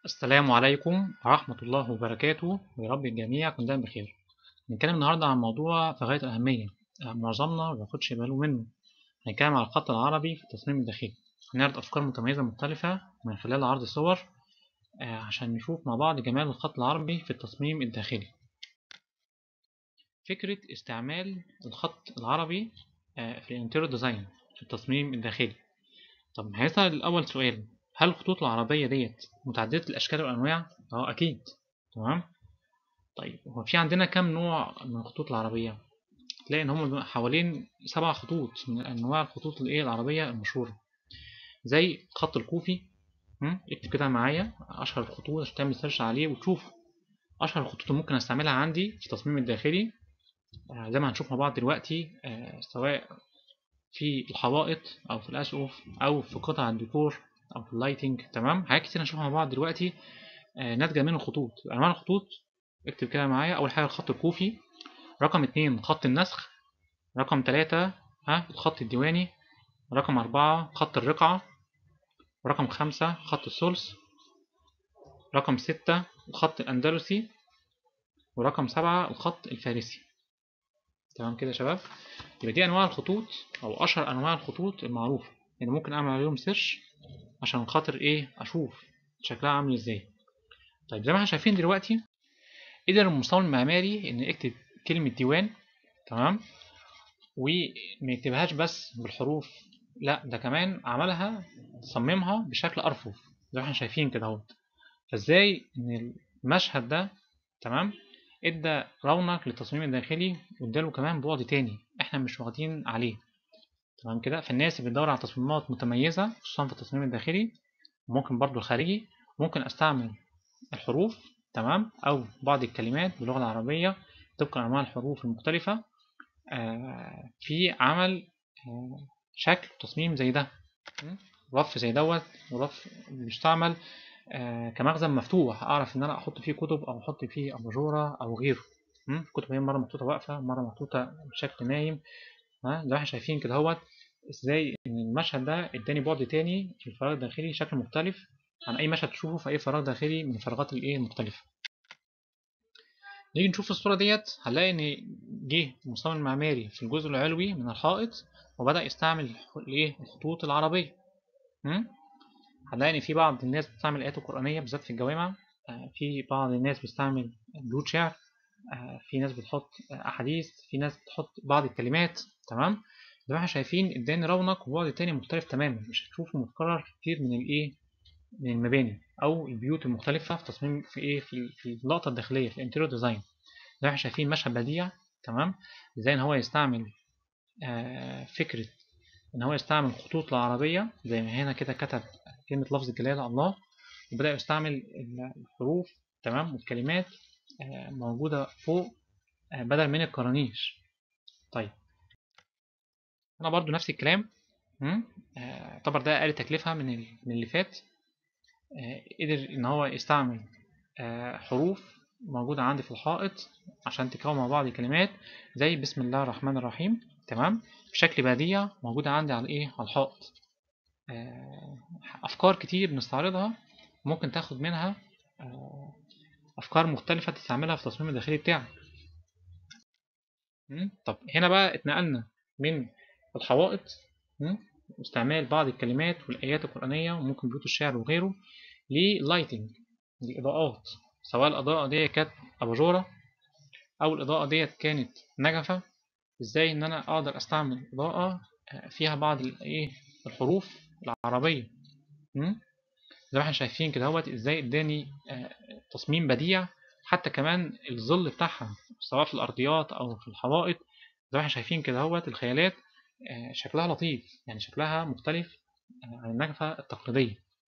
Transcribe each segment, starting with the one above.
السلام عليكم ورحمة الله وبركاته ويا رب الجميع يكون دايما بخير هنتكلم النهاردة عن موضوع في غاية الأهمية معظمنا مبياخدش باله منه هنتكلم على الخط العربي في التصميم الداخلي هنعرض أفكار متميزة مختلفة من خلال عرض صور عشان نشوف مع بعض جمال الخط العربي في التصميم الداخلي فكرة استعمال الخط العربي في الانتيريور ديزاين في التصميم الداخلي طب هيسأل الأول سؤال هل الخطوط العربية ديت متعددة الأشكال والأنواع؟ أه أكيد تمام طيب هو في عندنا كم نوع من الخطوط العربية؟ تلاقي إن هم حوالين سبع خطوط من أنواع الخطوط الإيه العربية المشهورة زي الخط الكوفي اكتب كده معايا أشهر الخطوط عشان تعمل سيرش عليه وتشوف أشهر الخطوط اللي ممكن أستعملها عندي في التصميم الداخلي زي ما هنشوف مع بعض دلوقتي سواء في الحوائط أو في الأسقف أو في قطع الديكور او في اللايتنج تمام حاجات كتير هنشوفها مع بعض دلوقتي آه ناتجه من الخطوط انواع الخطوط اكتب كده معايا اول حاجه الخط الكوفي رقم اتنين خط النسخ رقم تلاتة ها الخط الديواني رقم أربعة خط الرقعة رقم خمسة خط الثلث رقم ستة الخط الأندلسي ورقم سبعة الخط الفارسي تمام كده يا شباب يبقى دي أنواع الخطوط أو أشهر أنواع الخطوط المعروفة يعني ممكن أعمل عليهم سيرش عشان خاطر ايه اشوف شكلها عامل ازاي طيب زي ما احنا شايفين دلوقتي قدر المصمم المعماري ان يكتب كلمة ديوان تمام وما يكتبهاش بس بالحروف لا ده كمان عملها صممها بشكل ارفف زي ما احنا شايفين كده اهوت فازاي ان المشهد ده تمام ادى رونق للتصميم الداخلي واداله كمان بعد تاني احنا مش واخدين عليه تمام كده فالناس اللي بتدور على تصميمات متميزة خصوصا في التصميم الداخلي ممكن برضو الخارجي ممكن استعمل الحروف تمام او بعض الكلمات باللغة العربية طبقا انواع الحروف المختلفة آه في عمل آه شكل تصميم زي ده رف زي دوت ورف بيستعمل آه كمخزن مفتوح اعرف ان انا احط فيه كتب او احط فيه اباجوره او غيره الكتب هي مره محطوطه واقفه مره محطوطه بشكل نايم ها زي ما احنا شايفين كده اهوت ازاي ان المشهد ده اداني بعد تاني في الفراغ الداخلي شكل مختلف عن اي مشهد تشوفه في اي فراغ داخلي من الفراغات الايه المختلفه نيجي نشوف الصوره ديت هنلاقي ان جه المصمم المعماري في الجزء العلوي من الحائط وبدا يستعمل الايه الخطوط العربيه هنلاقي ان في بعض الناس بتستعمل الايات القرانيه بالذات في الجوامع في بعض الناس بيستعمل بيوت شعر في ناس بتحط احاديث في ناس بتحط بعض الكلمات تمام زي ما احنا شايفين اداني رونق وبعد تاني مختلف تماما مش هتشوفه متكرر كتير من الايه من المباني او البيوت المختلفه في تصميم في ايه في, في اللقطه الداخليه في الانتيريور ديزاين زي ما احنا شايفين مشهد بديع تمام ازاي ان هو يستعمل آه فكره ان هو يستعمل الخطوط العربيه زي ما هنا كده كتب كلمه لفظ الجلاله الله وبدا يستعمل الحروف تمام والكلمات آه موجوده فوق آه بدل من الكرانيش طيب هنا برضو نفس الكلام يعتبر ده اقل تكلفة من من اللي فات قدر ان هو يستعمل حروف موجودة عندي في الحائط عشان تكون مع بعض كلمات زي بسم الله الرحمن الرحيم تمام بشكل بديع موجودة عندي على ايه على الحائط افكار كتير بنستعرضها ممكن تاخد منها افكار مختلفة تستعملها في التصميم الداخلي بتاعك طب هنا بقى اتنقلنا من الحوائط واستعمال بعض الكلمات والآيات القرآنية وممكن بيوت الشعر وغيره للايتنج لإضاءات سواء الإضاءة دي كانت أباجورة أو الإضاءة ديت كانت نجفة إزاي إن أنا أقدر أستعمل إضاءة فيها بعض الإيه الحروف العربية زي ما احنا شايفين كده اهوت إزاي إداني تصميم بديع حتى كمان الظل بتاعها سواء في الأرضيات أو في الحوائط زي ما احنا شايفين كده اهوت الخيالات شكلها لطيف يعني شكلها مختلف عن النجفة التقليدية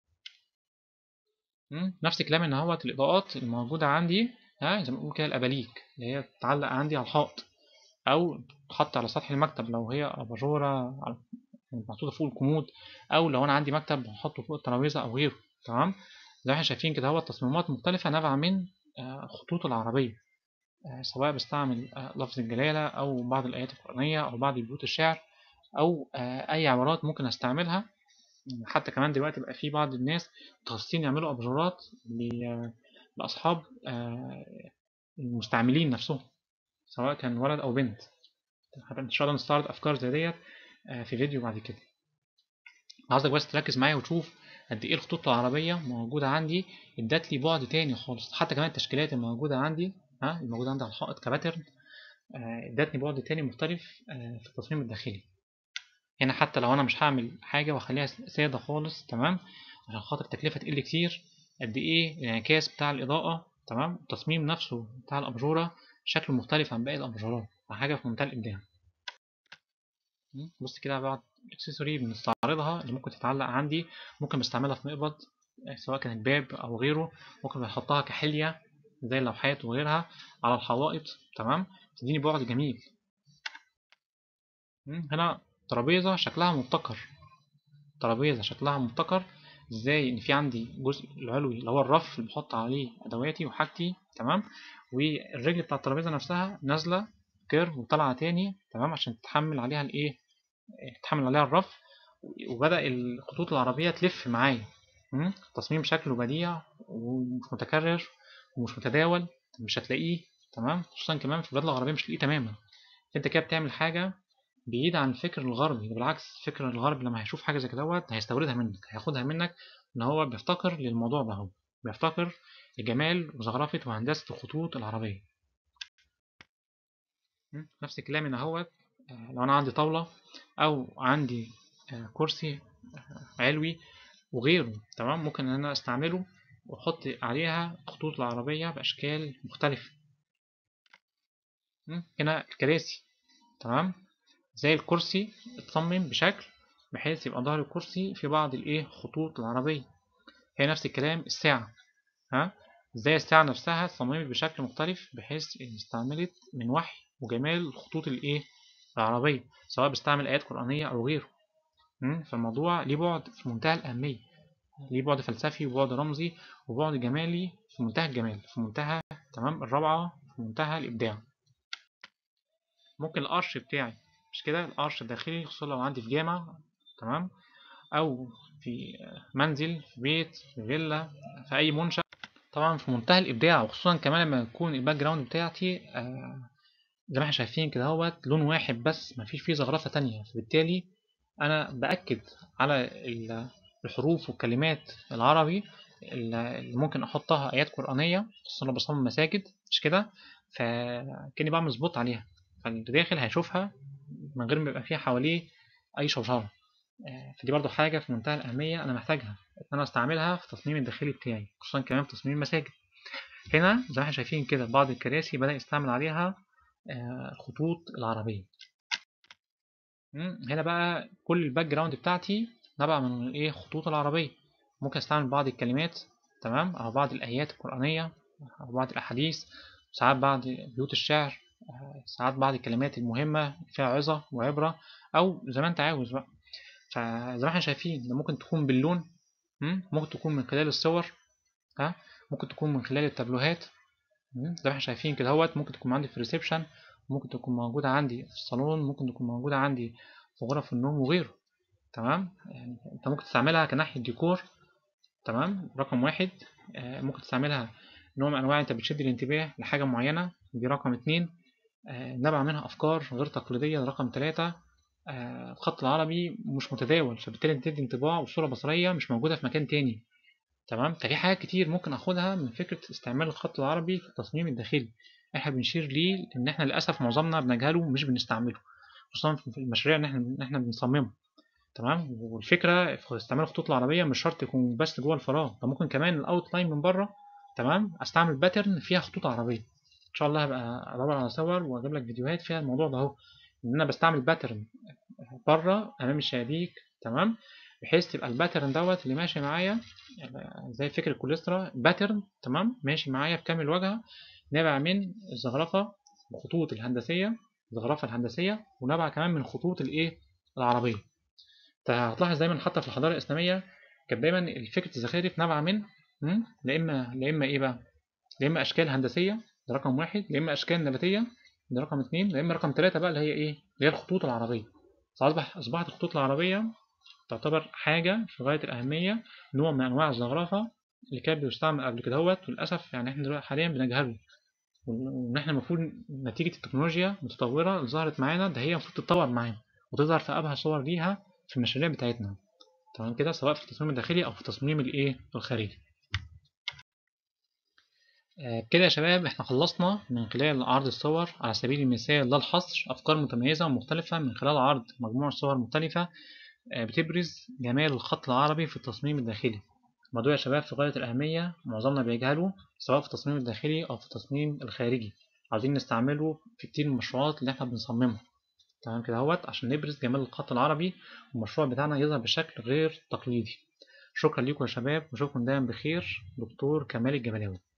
نفس الكلام ان هوت الاضاءات الموجودة عندي ها زي ما بنقول كده الاباليك اللي هي بتتعلق عندي على الحائط او تحط على سطح المكتب لو هي اباجورة محطوطة فوق الكومود او لو انا عندي مكتب بحطه فوق الترابيزة او غيره تمام زي ما احنا شايفين كده هوت تصميمات مختلفة نابعة من الخطوط العربية سواء بستعمل لفظ الجلالة أو بعض الآيات القرآنية أو بعض بيوت الشعر أو أي عبارات ممكن أستعملها حتى كمان دلوقتي بقى في بعض الناس متخصصين يعملوا اباجورات ل- لاصحاب آه، المستعملين نفسهم سواء كان ولد او بنت حتى ان شاء الله نستعرض افكار زي ديت آه، في فيديو بعد كده عاوزك بس تركز معايا وتشوف قد ايه الخطوط العربيه موجوده عندي ادت لي بعد تاني خالص حتى كمان التشكيلات الموجوده عندي ها الموجوده عندي على الحائط كباترن آه، ادتني بعد تاني مختلف آه، في التصميم الداخلي هنا حتى لو انا مش هعمل حاجه واخليها ساده خالص تمام عشان خاطر التكلفه تقل كتير قد ايه الانعكاس بتاع الاضاءه تمام التصميم نفسه بتاع الاباجوره شكله مختلف عن باقي الاباجورات حاجه في منتهى الابداع م? بص كده بعض الاكسسوري بنستعرضها اللي ممكن تتعلق عندي ممكن بستعملها في مقبض سواء كانت باب او غيره ممكن بنحطها كحليه زي اللوحات وغيرها على الحوائط تمام تديني بعد جميل م? هنا ترابيزه شكلها مبتكر ترابيزه شكلها مبتكر ازاي ان في عندي الجزء العلوي اللي هو الرف اللي بحط عليه ادواتي وحاجتي تمام والرجل بتاع الترابيزه نفسها نازله كيرف وطالعه تاني تمام عشان تحمل عليها الايه تحمل عليها الرف وبدا الخطوط العربيه تلف معايا م? تصميم شكله بديع ومش متكرر ومش متداول مش هتلاقيه تمام خصوصا كمان في البلاد الغربيه مش هتلاقيه تماما انت كده بتعمل حاجه بعيد عن الفكر الغربي بالعكس الفكر الغربي لما هيشوف حاجه زي كده دوت هيستوردها منك هياخدها منك ان هو بيفتقر للموضوع ده هو بيفتقر لجمال وزخرفه وهندسه الخطوط العربيه م? نفس الكلام هنا اهوت آه، لو انا عندي طاوله او عندي آه، كرسي آه، علوي وغيره تمام ممكن ان انا استعمله واحط عليها الخطوط العربيه باشكال مختلفه م? هنا الكراسي تمام زي الكرسي اتصمم بشكل بحيث يبقى ظهر الكرسي في بعض الايه خطوط العربيه هي نفس الكلام الساعه ها زي الساعه نفسها اتصممت بشكل مختلف بحيث إن استعملت من وحي وجمال الخطوط الايه العربيه سواء بستعمل ايات قرانيه او غيره م? فالموضوع ليه بعد في منتهى الاهميه ليه بعد فلسفي وبعد رمزي وبعد جمالي في منتهى الجمال في منتهى تمام الروعه في منتهى الابداع ممكن القرش بتاعي مش كده القرش الداخلي خصوصا لو عندي في جامع تمام او في منزل في بيت في فيلا في اي منشأ طبعا في منتهى الابداع وخصوصا كمان لما يكون الباك جراوند بتاعتي آه زي ما احنا شايفين كده اهوت لون واحد بس مفيش فيه زخرفه تانية فبالتالي انا باكد على ال- الحروف والكلمات العربي اللي ممكن احطها ايات قرانيه خصوصا لو بصمم مساجد مش كده فكاني بعمل سبوت عليها فاللي داخل هيشوفها من غير ما يبقى فيها حواليه اي شوشره آه، فدي برضو حاجه في منتهى الاهميه انا محتاجها ان انا استعملها في التصميم الداخلي بتاعي خصوصا كمان في تصميم المساجد هنا زي ما احنا شايفين كده بعض الكراسي بدأ يستعمل عليها آه، الخطوط العربيه مم، هنا بقى كل الباك جراوند بتاعتي نبع من الايه الخطوط العربيه ممكن استعمل بعض الكلمات تمام او بعض الايات القرانيه او بعض الاحاديث ساعات بعض بيوت الشعر آه، ساعات بعض الكلمات المهمه فيها عظه وعبره او زي ما انت عاوز بقى فزي ما احنا شايفين ده ممكن تكون باللون مم، ممكن تكون من خلال الصور ها ممكن تكون من خلال التابلوهات مم، زي ما احنا شايفين كده اهوت ممكن تكون عندي في الريسبشن ممكن تكون موجودة عندي في الصالون ممكن تكون موجودة عندي في غرف النوم وغيره تمام يعني انت ممكن تستعملها كناحية ديكور تمام رقم واحد آه، ممكن تستعملها نوع من انواع انت بتشد الانتباه لحاجة معينة دي رقم اتنين آه، نبع منها افكار غير تقليدية ده رقم تلاتة آه، الخط العربي مش متداول فبالتالي انت تدي انطباع وصورة بصرية مش موجودة في مكان تاني تمام ففي حاجات كتير ممكن اخدها من فكرة استعمال الخط العربي في التصميم الداخلي احنا بنشير ليه لان احنا للاسف معظمنا بنجهله ومش بنستعمله خصوصا في المشاريع اللي احنا اللي احنا بنصممها تمام والفكره في استعمال الخطوط العربيه مش شرط يكون بس جوه الفراغ ده ممكن كمان الاوت لاين من بره تمام استعمل باترن فيها خطوط عربيه ان شاء الله هبقى ادور على صور واجيب لك فيديوهات فيها الموضوع ده اهو ان انا بستعمل باترن بره امام الشبابيك تمام بحيث تبقى الباترن دوت اللي ماشي معايا زي فكر الكوليسترا باترن تمام ماشي معايا بكامل وجهه نابع من الزخرفه الخطوط الهندسيه الزخرفه الهندسيه ونابع كمان من خطوط الايه العربيه انت هتلاحظ دايما حتى في الحضاره الاسلاميه كانت دايما الفكره الزخارف نابعه من م? لا اما لا اما ايه بقى لا اما اشكال هندسيه ده رقم واحد لا اما اشكال نباتيه ده رقم اتنين لا اما رقم ثلاثة بقى اللي هي ايه اللي هي الخطوط العربيه فاصبح اصبحت الخطوط العربيه تعتبر حاجة في غاية الأهمية نوع من أنواع الزخرفة اللي كان بيستعمل قبل كده هوت وللأسف يعني احنا دلوقتي حاليا بنجهله وإن احنا المفروض نتيجة التكنولوجيا المتطورة اللي ظهرت معانا ده هي المفروض تتطور معانا وتظهر في أبهى صور ليها في المشاريع بتاعتنا تمام كده سواء في التصميم الداخلي أو في التصميم الإيه الخارجي آه، كده يا شباب احنا خلصنا من خلال عرض الصور على سبيل المثال لا الحصر أفكار متميزة ومختلفة من خلال عرض مجموعة صور مختلفة آه، بتبرز جمال الخط العربي في التصميم الداخلي الموضوع يا شباب في غاية الأهمية معظمنا بيجهله سواء في التصميم الداخلي أو في التصميم الخارجي عاوزين نستعمله في كتير من المشروعات اللي احنا بنصممها تمام كده اهوت عشان نبرز جمال الخط العربي والمشروع بتاعنا يظهر بشكل غير تقليدي شكرا لكم يا شباب واشوفكم دايما بخير دكتور كمال الجبلاوي